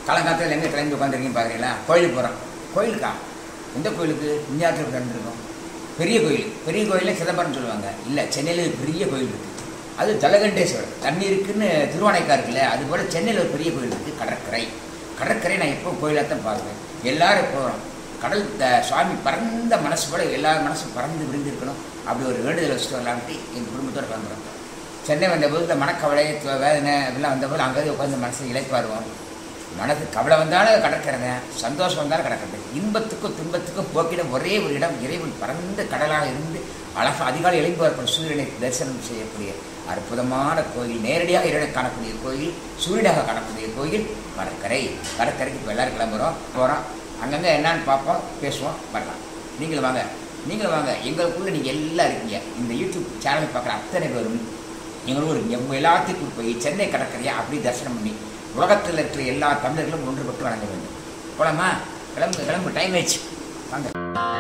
காலங்காலத்தில் எங்கே கிளம்பி உட்காந்துருக்கீங்க பார்க்குறீங்களா கோயிலுக்கு போகிறோம் கோயிலுக்கா எந்த கோயிலுக்கு இந்தியாவில் கிடந்துருக்கோம் பெரிய கோயில் பெரிய கோயிலில் சிதம்பரம் சொல்லுவாங்க இல்லை சென்னையில் ஒரு பெரிய கோயில் இருக்குது அது ஜலகண்டேஸ்வரர் தண்ணி இருக்குன்னு திருவானைக்கா இருக்குல்ல அது போல் சென்னையில் ஒரு பெரிய கோயில் இருக்குது கடற்கரை கடற்கரை நான் எப்போ கோயிலாக தான் பார்க்குறேன் எல்லாரும் போகிறோம் கடல் த- சுவாமி பறந்த மனசு போல எல்லார் மனசும் பறந்து விரிந்து இருக்கணும் அப்படி ஒரு வேண்டுதல் வச்சுட்டு வரலான்ட்டு எங்கள் குடும்பத்தோடு கிளம்புறோம் சென்னை வந்தபோது இந்த மனக்கவலை து- வேதனை இதெல்லாம் வந்தபோது அங்கே உட்காந்து மனசு இழைப்பாருவோம் மனது கவலை வந்தாலும் கடற்கரைங்க சந்தோஷம் வந்தாலும் கடற்கரை இன்பத்துக்கும் துன்பத்துக்கும் போக்கிட ஒரே ஒரு இடம் இறைவன் பறந்த கடலாக இருந்து அழகாக அதிகாலை எழும்பி வரக்கூடிய சூரியனை தரிசனம் செய்யக்கூடிய அற்புதமான கோயில் நேரடியாக இறைவனை காணக்கூடிய கோயில் சூரியனாக காணக்கூடிய கோயில் கடற்கரை கடற்கரைக்கு இப்போ எல்லாரும் கிளம்புறோம் போகிறோம் அங்கங்கே என்னன்னு பார்ப்போம் பேசுவோம் வரலாம் நீங்களும் வாங்க நீங்களும் வாங்க எங்களுக்குள்ள நீங்கள் எல்லாம் இருக்கீங்க இந்த யூடியூப் சேனலை பார்க்குற அத்தனை பேரும் எங்களோட இருக்கீங்க உங்கள் எல்லாத்தையும் போய் சென்னை கடற்கரையை அப்படி தரிசனம் பண்ணி உலகத்தில் இருக்கிற எல்லா தமிழர்களும் ஒன்றுபட்டு வணங்க வேண்டும் போலாமா கிளம்பு கிளம்பு டைம் ஆயிடுச்சு வாங்க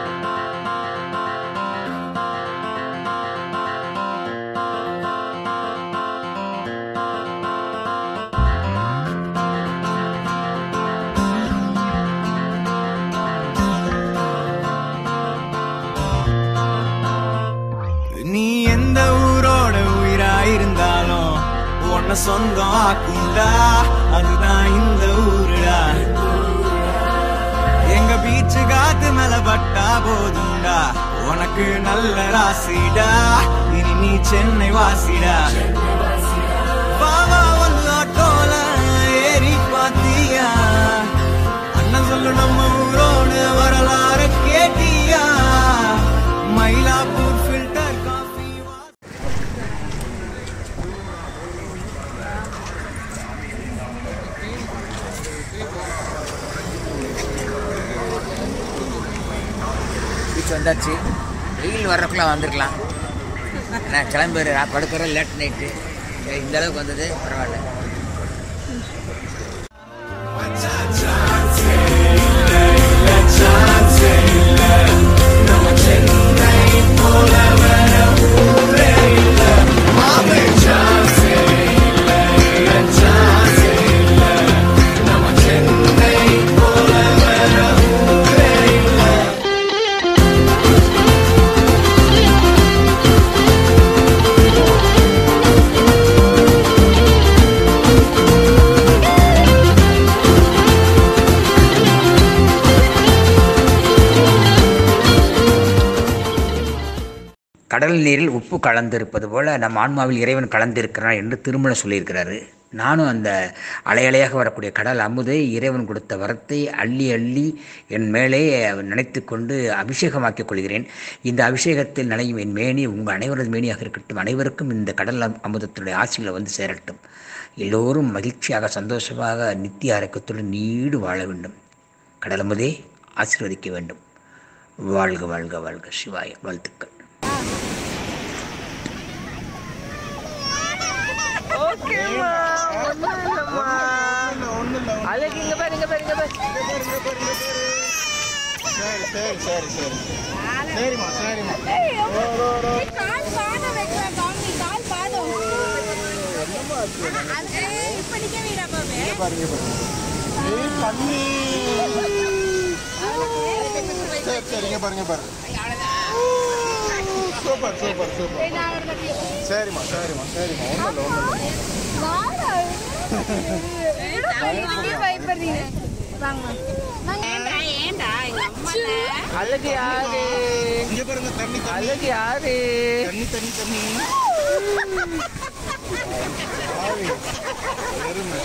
நீ எந்த ஊரோட உயிராயிருந்தாலும் உன்னை சொந்தம் ஆக்குண்டா அதுதான் இந்த ஊருடா எங்க பீச்சு காத்து மேல பட்டா போதும்டா உனக்கு நல்ல ராசிடா இனி நீ சென்னை வாசிடா பாவா வந்து ஆட்டோல ஏறி பாத்தியா அண்ணன் சொல்லு நம்ம ஊரோட வரலாறு கேட்டியா மயிலாப்பூர் ஃபில்டர் காஃபி பீச் வந்தாச்சு வெயில் வர்றதுக்குள்ள வந்திருக்கலாம் நான் கிளம்பி படுக்கிற லேட் நைட்டு இந்த அளவுக்கு வந்தது பரவாயில்ல கடல் நீரில் உப்பு கலந்திருப்பது போல நம் ஆன்மாவில் இறைவன் கலந்திருக்கிறான் என்று திருமணம் சொல்லியிருக்கிறாரு நானும் அந்த அலையலையாக வரக்கூடிய கடல் அமுதை இறைவன் கொடுத்த வரத்தை அள்ளி அள்ளி என் மேலே நினைத்து கொண்டு அபிஷேகமாக்கிக் கொள்கிறேன் இந்த அபிஷேகத்தில் நனையும் என் மேனி உங்கள் அனைவரது மேனியாக இருக்கட்டும் அனைவருக்கும் இந்த கடல் அம்- அமுதத்துடைய ஆசைகளை வந்து சேரட்டும் எல்லோரும் மகிழ்ச்சியாக சந்தோஷமாக நித்திய அரக்கத்துடன் நீடு வாழ வேண்டும் கடல் அமுதே ஆசீர்வதிக்க வேண்டும் வாழ்க வாழ்க வாழ்க சிவாய வாழ்த்துக்கள் ஓகேம்மா ஒண்ணும் இல்லம்மா அழகு இங்க பாரு இங்க பாரு இங்க பாரு சரி சரி சரி சரி சரிம்மா சரிம்மா கால் பாதம் வைக்கலாம் காமி கால் பாதம் அது இப்ப நிக்க வீரா பாபே பாருங்க பாருங்க ஏய் தண்ணி சரி சரிங்க பாருங்க பாருங்க சூப்பர் சூப்பர் சூப்பர் சரிம்மா சரிம்மா சரிம்மா ஒன்றும் இல்லை ஒன்றும் இல்லை பயப்படுறீங்க வாங்க ஏண்டா ஏண்டா எங்க அம்மா அழகு யாரு இங்கே பாருங்க தண்ணி தண்ணி அழகு யாரு தண்ணி தண்ணி தண்ணி ஆவி. எருமை.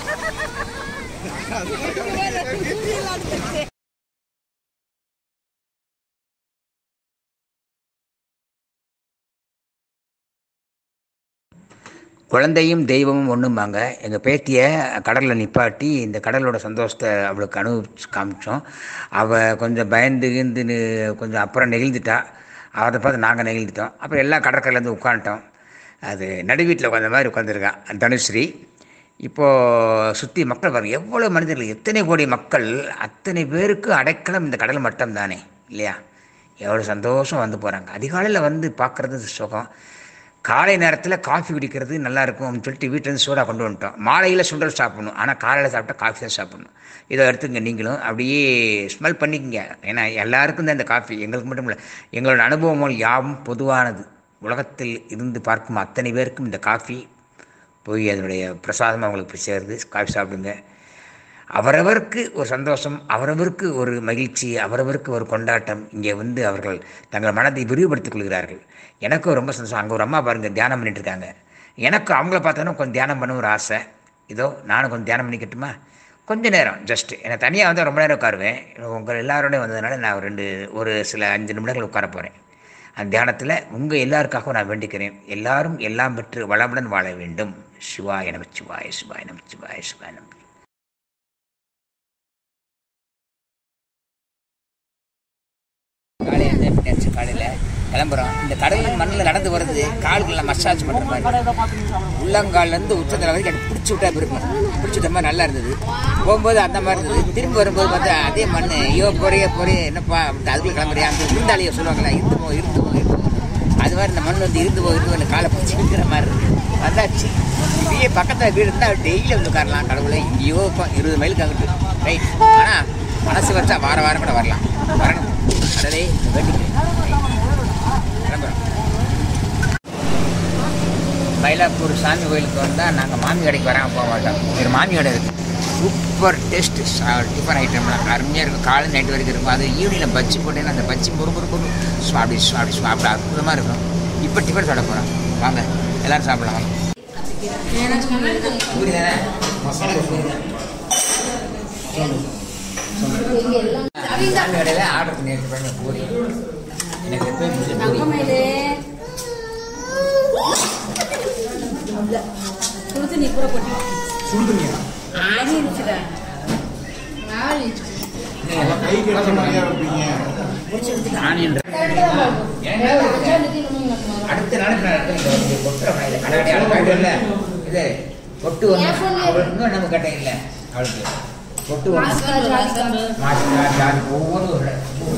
குழந்தையும் தெய்வமும் ஒன்றும்பாங்க எங்கள் பேத்தியை கடலில் நிப்பாட்டி இந்த கடலோட சந்தோஷத்தை அவளுக்கு அனுபவிச்சு காமிச்சோம் அவள் கொஞ்சம் பயந்து கிந்துன்னு கொஞ்சம் அப்புறம் நெகிழ்ந்துட்டா அதை பார்த்து நாங்கள் நெகிழ்ந்துட்டோம் அப்புறம் எல்லாம் கடற்கரையிலேருந்து உட்காந்துட்டோம் அது நடு வீட்டில் உட்காந்த மாதிரி உட்காந்துருக்கான் தனுஸ்ரீ இப்போது சுற்றி மக்கள் பாருங்க எவ்வளோ மனிதர்கள் எத்தனை கோடி மக்கள் அத்தனை பேருக்கு அடைக்கலம் இந்த கடல் மட்டம் தானே இல்லையா எவ்வளோ சந்தோஷம் வந்து போகிறாங்க அதிகாலையில் வந்து பார்க்குறது சுகம் காலை நேரத்தில் காஃபி குடிக்கிறது நல்லா இருக்கும் அப்படின்னு சொல்லிட்டு வீட்டிலேருந்து சூடாக கொண்டு வந்துட்டோம் மாலையில் சுண்டல் சாப்பிடணும் ஆனால் காலையில் சாப்பிட்டா காஃபி தான் சாப்பிடணும் இதை எடுத்துங்க நீங்களும் அப்படியே ஸ்மெல் பண்ணிக்கங்க ஏன்னா எல்லாருக்கும் தான் இந்த காஃபி எங்களுக்கு மட்டும் இல்லை எங்களோட அனுபவங்கள் யாவும் பொதுவானது உலகத்தில் இருந்து பார்க்கும் அத்தனை பேருக்கும் இந்த காஃபி போய் அதனுடைய பிரசாதம் அவங்களுக்கு போய் சேருது காஃபி சாப்பிடுங்க அவரவருக்கு ஒரு சந்தோஷம் அவரவருக்கு ஒரு மகிழ்ச்சி அவரவருக்கு ஒரு கொண்டாட்டம் இங்கே வந்து அவர்கள் தங்கள் மனதை விரிவுபடுத்திக் கொள்கிறார்கள் எனக்கும் ரொம்ப சந்தோஷம் அங்கே ஒரு அம்மா பாருங்கள் தியானம் பண்ணிட்டு இருக்காங்க எனக்கு அவங்கள பார்த்தோன்னா கொஞ்சம் தியானம் பண்ண ஒரு ஆசை இதோ நானும் கொஞ்சம் தியானம் பண்ணிக்கட்டுமா கொஞ்ச நேரம் ஜஸ்ட் என்னை தனியாக வந்து ரொம்ப நேரம் உட்காருவேன் உங்கள் எல்லாரோடையும் வந்ததுனால நான் ஒரு ரெண்டு ஒரு சில அஞ்சு நிமிடங்கள் உட்கார போகிறேன் அந்த தியானத்தில் உங்கள் எல்லாருக்காகவும் நான் வேண்டிக்கிறேன் எல்லாரும் எல்லாம் பெற்று வளமுடன் வாழ வேண்டும் சிவாய நம சிவாய சிவாய நம சிவாய சிவாய நம காலையில் எழுந்திரிச்சு காலையில் கிளம்புறோம் இந்த கடலில் மண்ணில் நடந்து வருது காலுக்குள்ள மசாஜ் பண்ணுற மாதிரி உள்ளங்கால்லேருந்து உச்சத்தில் வரைக்கும் எனக்கு பிடிச்சி விட்டா இருக்கும் பிடிச்சி விட்ட மாதிரி நல்லா இருந்தது போகும்போது அந்த மாதிரி இருந்தது திரும்பி வரும்போது பார்த்தா அதே மண் ஐயோ பொறைய பொறைய என்னப்பா அப்படி அதுக்குள்ள கிளம்புறியா அந்த விருந்தாளியை சொல்லுவாங்களா இருந்து போ இருந்து போ இருந்து போ அது மாதிரி இந்த மண் வந்து இருந்து போ இருந்து போய் காலை பிடிச்சி இருக்கிற மாதிரி இருக்கு வந்தாச்சு இப்படியே பக்கத்தில் வீடு இருந்தால் டெய்லி வந்து உட்காரலாம் கடவுளை இங்கேயோ இப்போ இருபது மைலுக்கு அங்கிட்டு ரைட் ஆனால் மனசு வச்சா வார வாரம் கூட வரலாம் வரணும் கடலே வேண்டிக்கிறேன் கிளம்புறோம் மயிலாப்பூர் சாமி கோயிலுக்கு வந்தால் நாங்கள் மாமி கடைக்கு வராமல் போக மாட்டோம் ஒரு மாமி கடை இருக்குது சூப்பர் டேஸ்ட் டிஃபன் ஐட்டம்லாம் அருமையாக இருக்கும் காலை நைட்டு வரைக்கும் இருக்கும் அது ஈவினிங்கில் பஜ்ஜி போட்டேன்னா அந்த பஜ்ஜி முறு முறு முறு சுவாப்படி சுவாப்படி சுவாப்படி அற்புதமாக இருக்கும் இப்போ டிஃபன் சாப்பிட போகிறோம் வாங்க எல்லாரும் சாப்பிடலாம் வாங்க பூரி தானே சாமி கடையில் ஆர்டர் பண்ணி எடுத்து பாருங்க பூரி எனக்கு எப்பயும் பிடிச்ச பூரி ஆனியன் அடுத்த நாளைக்கு நான் எடுத்து இங்க வந்து கொட்டுற மாதிரி கண்ணாடி அழகாக இல்லை இது கொட்டு ஒன்று அவளுக்கு இன்னும் நம்ம கட்டை இல்லை அவளுக்கு கொட்டு ஒன்று மாசிக்கா ஜாதி ஒவ்வொரு ஒரு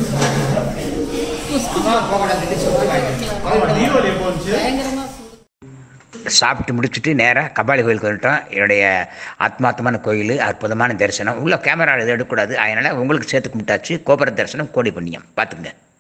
அம்மா போகக்கூடாது சொல்லி வாங்கி தீபாவளி எப்போ வந்துச்சு சாப்பிட்டு முடிச்சுட்டு நேராக கபாலி கோயிலுக்கு வந்துட்டோம் என்னுடைய ஆத்மார்த்தமான கோயில் அற்புதமான தரிசனம் உள்ள கேமராவில் எதுவும் எடுக்கக்கூடாது அதனால் உங்களுக்கு சேர்த்து கும்பிட்டாச்சு கோபுர தரிசனம் கோடி புண்ணியம் பார்த்துங்க